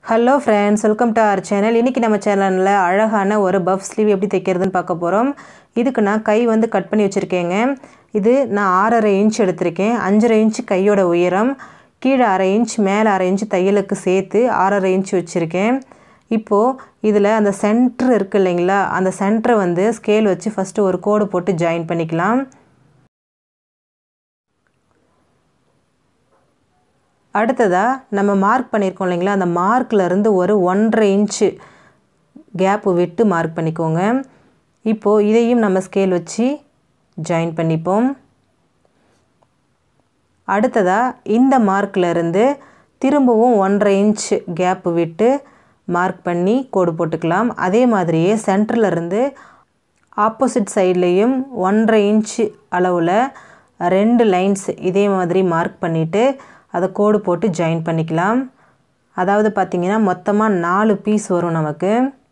hello friends welcome to our channel இன்றைக்கி நம்ம சேனலில் அழகான ஒரு பஃப் ஸ்லீவ் எப்படி தைக்கிறதுன்னு பார்க்க போகிறோம் இதுக்கு நான் கை வந்து கட் பண்ணி வச்சுருக்கேங்க இது நான் ஆறரை இன்ச் எடுத்திருக்கேன் அஞ்சரை இன்ச் கையோட உயரம் கீழே அரை இன்ச் மேலே அரை இன்ச் தையலுக்கு சேர்த்து ஆறரை இன்ச் வச்சுருக்கேன் இப்போது இதில் அந்த சென்ட்ரு இருக்குது இல்லைங்களா அந்த சென்டரை வந்து ஸ்கேல் வச்சு ஃபஸ்ட்டு ஒரு கோடு போட்டு ஜாயின் பண்ணிக்கலாம் அடுத்ததாக நம்ம மார்க் பண்ணியிருக்கோம் இல்லைங்களா அந்த மார்க்லேருந்து ஒரு ஒன்றரை இன்ச்சு கேப்பு விட்டு மார்க் பண்ணிக்கோங்க இப்போது இதையும் நம்ம ஸ்கேல் வச்சு ஜாயின் பண்ணிப்போம் அடுத்ததாக இந்த மார்க்லேருந்து திரும்பவும் ஒன்றரை இன்ச் கேப்பு விட்டு மார்க் பண்ணி கோடு போட்டுக்கலாம் அதே மாதிரியே சென்டர்லேருந்து ஆப்போசிட் சைட்லேயும் ஒன்றரை இன்ச்சு அளவில் ரெண்டு லைன்ஸ் இதே மாதிரி மார்க் பண்ணிவிட்டு அதை கோடு போட்டு ஜாயின் பண்ணிக்கலாம் அதாவது பார்த்திங்கன்னா மொத்தமாக நாலு பீஸ் வரும் நமக்கு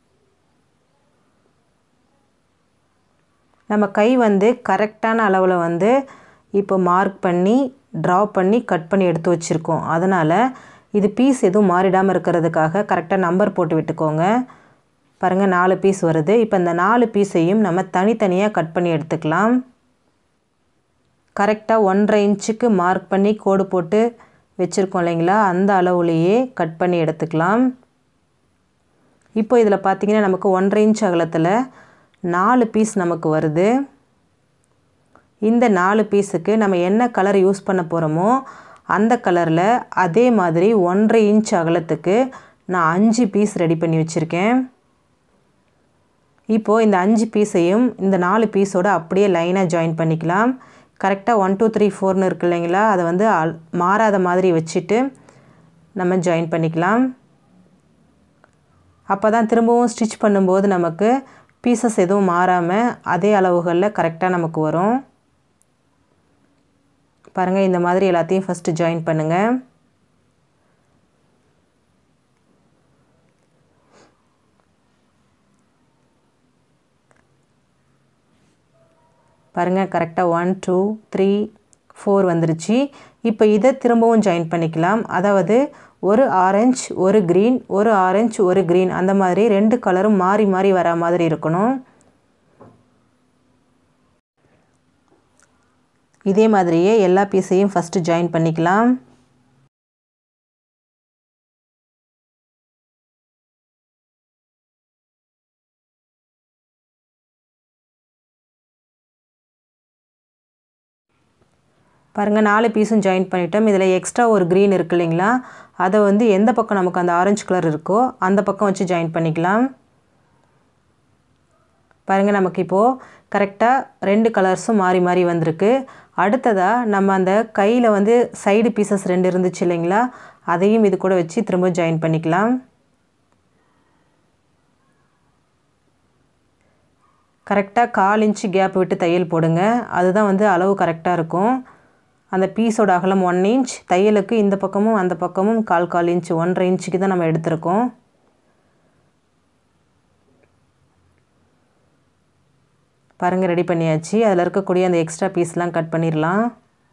நம்ம கை வந்து கரெக்டான அளவில் வந்து இப்போ மார்க் பண்ணி ட்ரா பண்ணி கட் பண்ணி எடுத்து வச்சுருக்கோம் அதனால் இது பீஸ் எதுவும் மாறிடாமல் இருக்கிறதுக்காக கரெக்டாக நம்பர் போட்டு விட்டுக்கோங்க பாருங்கள் நாலு பீஸ் வருது இப்போ இந்த நாலு பீஸையும் நம்ம தனித்தனியாக கட் பண்ணி எடுத்துக்கலாம் கரெக்டாக ஒன்றரை இன்ச்சுக்கு மார்க் பண்ணி கோடு போட்டு வச்சுருக்கோம் இல்லைங்களா அந்த அளவுலேயே கட் பண்ணி எடுத்துக்கலாம் இப்போ இதில் பார்த்திங்கன்னா நமக்கு ஒன்றரை இன்ச் அகலத்தில் நாலு பீஸ் நமக்கு வருது இந்த நாலு பீஸுக்கு நம்ம என்ன கலர் யூஸ் பண்ண போகிறோமோ அந்த கலரில் அதே மாதிரி ஒன்றரை இன்ச் அகலத்துக்கு நான் அஞ்சு பீஸ் ரெடி பண்ணி வச்சுருக்கேன் இப்போது இந்த அஞ்சு பீஸையும் இந்த நாலு பீஸோடு அப்படியே லைனாக ஜாயின் பண்ணிக்கலாம் கரெக்டாக ஒன் டூ த்ரீ ஃபோர்னு இருக்கு இல்லைங்களா அதை வந்து மாறாத மாதிரி வச்சுட்டு நம்ம ஜாயின் பண்ணிக்கலாம் அப்போ தான் திரும்பவும் ஸ்டிச் பண்ணும்போது நமக்கு பீசஸ் எதுவும் மாறாமல் அதே அளவுகளில் கரெக்டாக நமக்கு வரும் பாருங்கள் இந்த மாதிரி எல்லாத்தையும் ஃபஸ்ட்டு ஜாயின் பண்ணுங்கள் பாருங்கள் கரெக்டாக ஒன் டூ த்ரீ ஃபோர் வந்துருச்சு இப்போ இதை திரும்பவும் ஜாயின் பண்ணிக்கலாம் அதாவது ஒரு ஆரஞ்ச் ஒரு க்ரீன் ஒரு ஆரஞ்ச் ஒரு க்ரீன் அந்த மாதிரி ரெண்டு கலரும் மாறி மாறி வர மாதிரி இருக்கணும் இதே மாதிரியே எல்லா பீஸையும் ஃபஸ்ட்டு ஜாயின் பண்ணிக்கலாம் பாருங்கள் நாலு பீஸும் ஜாயின் பண்ணிட்டோம் இதில் எக்ஸ்ட்ரா ஒரு க்ரீன் இருக்குது இல்லைங்களா அதை வந்து எந்த பக்கம் நமக்கு அந்த ஆரஞ்சு கலர் இருக்கோ அந்த பக்கம் வச்சு ஜாயின் பண்ணிக்கலாம் பாருங்கள் நமக்கு இப்போது கரெக்டாக ரெண்டு கலர்ஸும் மாறி மாறி வந்திருக்கு அடுத்ததாக நம்ம அந்த கையில் வந்து சைடு பீசஸ் ரெண்டு இருந்துச்சு இல்லைங்களா அதையும் இது கூட வச்சு திரும்ப ஜாயின் பண்ணிக்கலாம் கரெக்டாக கால் இன்ச்சு கேப் விட்டு தையல் போடுங்க அதுதான் வந்து அளவு கரெக்டாக இருக்கும் அந்த பீஸோட அகலம் ஒன் இன்ச் தையலுக்கு இந்த பக்கமும் அந்த பக்கமும் கால் கால் இன்ச் ஒன்றரை இன்ச்சுக்கு தான் நம்ம எடுத்திருக்கோம் பாருங்கள் ரெடி பண்ணியாச்சு அதில் இருக்கக்கூடிய அந்த எக்ஸ்ட்ரா பீஸ்லாம் கட் பண்ணிடலாம்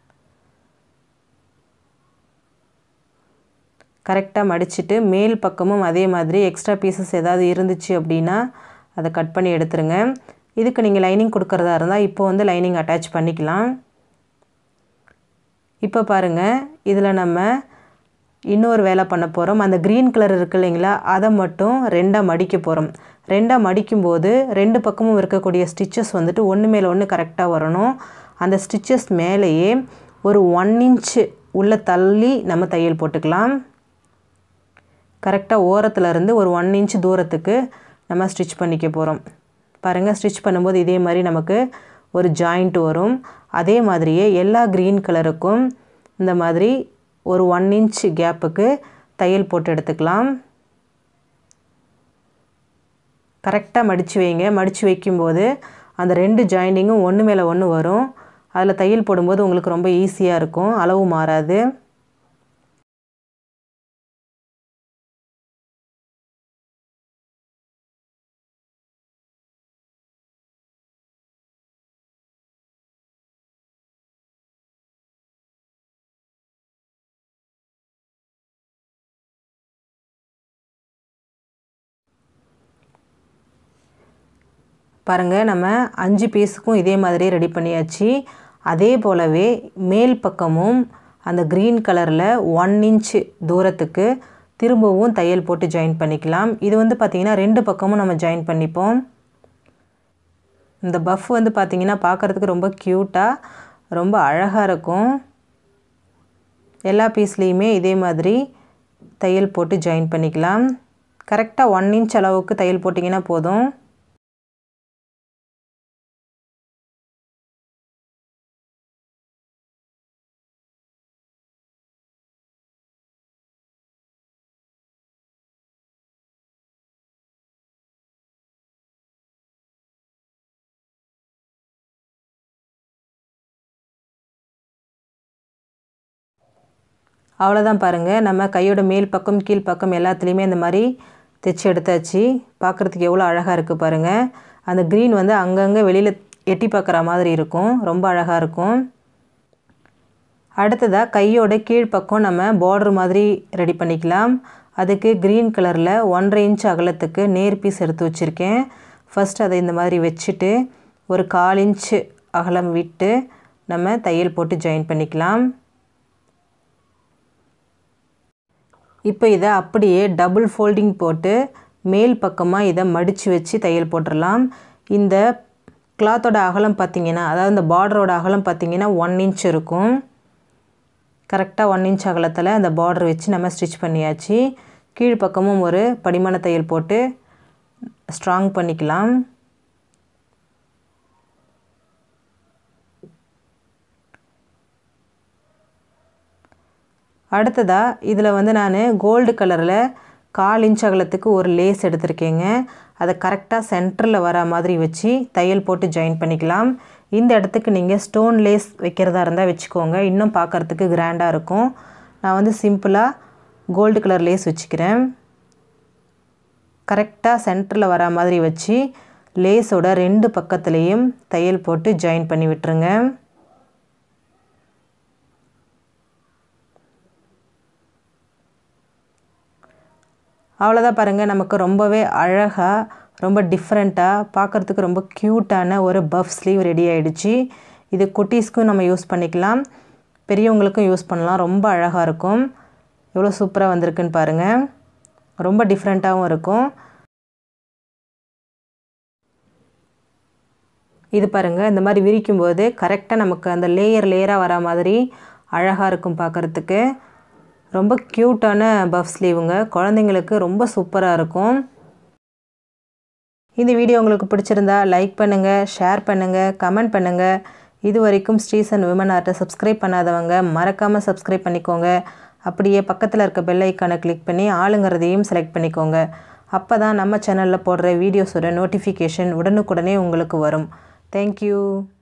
கரெக்டாக மடிச்சுட்டு மேல் பக்கமும் அதே மாதிரி எக்ஸ்ட்ரா பீசஸ் ஏதாவது இருந்துச்சு அப்படின்னா அதை கட் பண்ணி எடுத்துருங்க இதுக்கு நீங்கள் லைனிங் கொடுக்குறதா இருந்தால் இப்போ வந்து லைனிங் அட்டாச் பண்ணிக்கலாம் இப்போ பாருங்கள் இதில் நம்ம இன்னொரு வேலை பண்ண போகிறோம் அந்த க்ரீன் கலர் இருக்கு இல்லைங்களா அதை மட்டும் ரெண்டாக மடிக்க போகிறோம் ரெண்டாக மடிக்கும்போது ரெண்டு பக்கமும் இருக்கக்கூடிய ஸ்டிச்சஸ் வந்துட்டு ஒன்று மேலே ஒன்று கரெக்டாக வரணும் அந்த ஸ்டிச்சஸ் மேலேயே ஒரு ஒன் இன்ச்சு உள்ளே தள்ளி நம்ம தையல் போட்டுக்கலாம் கரெக்டாக ஓரத்தில் இருந்து ஒரு ஒன் இன்ச் தூரத்துக்கு நம்ம ஸ்டிச் பண்ணிக்க போகிறோம் பாருங்கள் ஸ்டிச் பண்ணும்போது இதே மாதிரி நமக்கு ஒரு ஜாயிண்ட் வரும் அதே மாதிரியே எல்லா க்ரீன் கலருக்கும் இந்த மாதிரி ஒரு ஒன் இன்ச் கேப்புக்கு தையல் போட்டு எடுத்துக்கலாம் கரெக்டாக மடித்து வைங்க மடித்து வைக்கும்போது அந்த ரெண்டு ஜாயிண்டிங்கும் ஒன்று மேலே ஒன்று வரும் அதில் தையல் போடும்போது உங்களுக்கு ரொம்ப ஈஸியாக இருக்கும் அளவு மாறாது பாருங்கள் நம்ம அஞ்சு பீஸுக்கும் இதே மாதிரி ரெடி பண்ணியாச்சு அதே போலவே மேல் பக்கமும் அந்த க்ரீன் கலரில் ஒன் இன்ச் தூரத்துக்கு திரும்பவும் தையல் போட்டு ஜாயின் பண்ணிக்கலாம் இது வந்து பார்த்திங்கன்னா ரெண்டு பக்கமும் நம்ம ஜாயின் பண்ணிப்போம் இந்த பஃப் வந்து பார்த்திங்கன்னா பார்க்குறதுக்கு ரொம்ப க்யூட்டாக ரொம்ப அழகாக இருக்கும் எல்லா பீஸ்லேயுமே இதே மாதிரி தையல் போட்டு ஜாயின் பண்ணிக்கலாம் கரெக்டாக ஒன் இன்ச் அளவுக்கு தையல் போட்டிங்கன்னா போதும் அவ்வளோதான் பாருங்கள் நம்ம கையோட மேல் பக்கம் கீழ் பக்கம் எல்லாத்துலேயுமே இந்த மாதிரி தைச்சி எடுத்தாச்சு பார்க்குறதுக்கு எவ்வளோ அழகாக இருக்குது பாருங்கள் அந்த க்ரீன் வந்து அங்கங்கே வெளியில் எட்டி பார்க்குற மாதிரி இருக்கும் ரொம்ப அழகாக இருக்கும் அடுத்ததாக கையோட கீழ்ப்பக்கம் நம்ம பார்டர் மாதிரி ரெடி பண்ணிக்கலாம் அதுக்கு க்ரீன் கலரில் ஒன்றரை இன்ச் அகலத்துக்கு நேர் பீஸ் எடுத்து வச்சுருக்கேன் ஃபஸ்ட் அதை இந்த மாதிரி வச்சுட்டு ஒரு கால் இன்ச் அகலம் விட்டு நம்ம தையல் போட்டு ஜாயின் பண்ணிக்கலாம் இப்போ இதை அப்படியே டபுள் ஃபோல்டிங் போட்டு மேல் பக்கமாக இதை மடித்து வச்சு தையல் போட்டுடலாம் இந்த கிளாத்தோட அகலம் பார்த்திங்கன்னா அதாவது இந்த பார்டரோட அகலம் பார்த்திங்கன்னா ஒன் இன்ச் இருக்கும் கரெக்டாக ஒன் இன்ச் அகலத்தில் அந்த பார்டர் வச்சு நம்ம ஸ்டிச் பண்ணியாச்சு கீழ்ப்பக்கமும் ஒரு படிமான தையல் போட்டு ஸ்ட்ராங் பண்ணிக்கலாம் அடுத்ததாக இதில் வந்து நான் கோல்டு கலரில் கால் இன்ச் அகலத்துக்கு ஒரு லேஸ் எடுத்திருக்கேங்க அதை கரெக்டாக சென்டரில் வர மாதிரி வச்சு தையல் போட்டு ஜாயின் பண்ணிக்கலாம் இந்த இடத்துக்கு நீங்கள் ஸ்டோன் லேஸ் வைக்கிறதா இருந்தால் வச்சுக்கோங்க இன்னும் பார்க்குறதுக்கு கிராண்டாக இருக்கும் நான் வந்து சிம்பிளாக கோல்டு கலர் லேஸ் வச்சுக்கிறேன் கரெக்டாக சென்டரில் வர மாதிரி வச்சு லேஸோட ரெண்டு பக்கத்துலேயும் தையல் போட்டு ஜாயின் பண்ணி விட்டுருங்க அவ்வளோதான் பாருங்கள் நமக்கு ரொம்பவே அழகாக ரொம்ப டிஃப்ரெண்ட்டாக பார்க்குறதுக்கு ரொம்ப க்யூட்டான ஒரு பஃப் ஸ்லீவ் ரெடி ஆகிடுச்சு இது குட்டீஸ்க்கும் நம்ம யூஸ் பண்ணிக்கலாம் பெரியவங்களுக்கும் யூஸ் பண்ணலாம் ரொம்ப அழகாக இருக்கும் எவ்வளோ சூப்பராக வந்திருக்குன்னு பாருங்கள் ரொம்ப டிஃப்ரெண்ட்டாகவும் இருக்கும் இது பாருங்கள் இந்த மாதிரி விரிக்கும்போது கரெக்டாக நமக்கு அந்த லேயர் லேயராக வர மாதிரி அழகாக இருக்கும் பார்க்குறதுக்கு ரொம்ப க்யூட்டான பஃப் ஸ்லீவுங்க குழந்தைங்களுக்கு ரொம்ப சூப்பராக இருக்கும் இந்த வீடியோ உங்களுக்கு பிடிச்சிருந்தா லைக் பண்ணுங்கள் ஷேர் பண்ணுங்கள் கமெண்ட் பண்ணுங்கள் இது வரைக்கும் ஸ்ரீசன் விமன் ஆர்ட்டை சப்ஸ்கிரைப் பண்ணாதவங்க மறக்காமல் சப்ஸ்கிரைப் பண்ணிக்கோங்க அப்படியே பக்கத்தில் இருக்க பெல் ஐக்கானை கிளிக் பண்ணி ஆளுங்கிறதையும் செலக்ட் பண்ணிக்கோங்க அப்போ தான் நம்ம சேனலில் போடுற வீடியோஸோட நோட்டிஃபிகேஷன் உடனுக்குடனே உங்களுக்கு வரும் தேங்க்யூ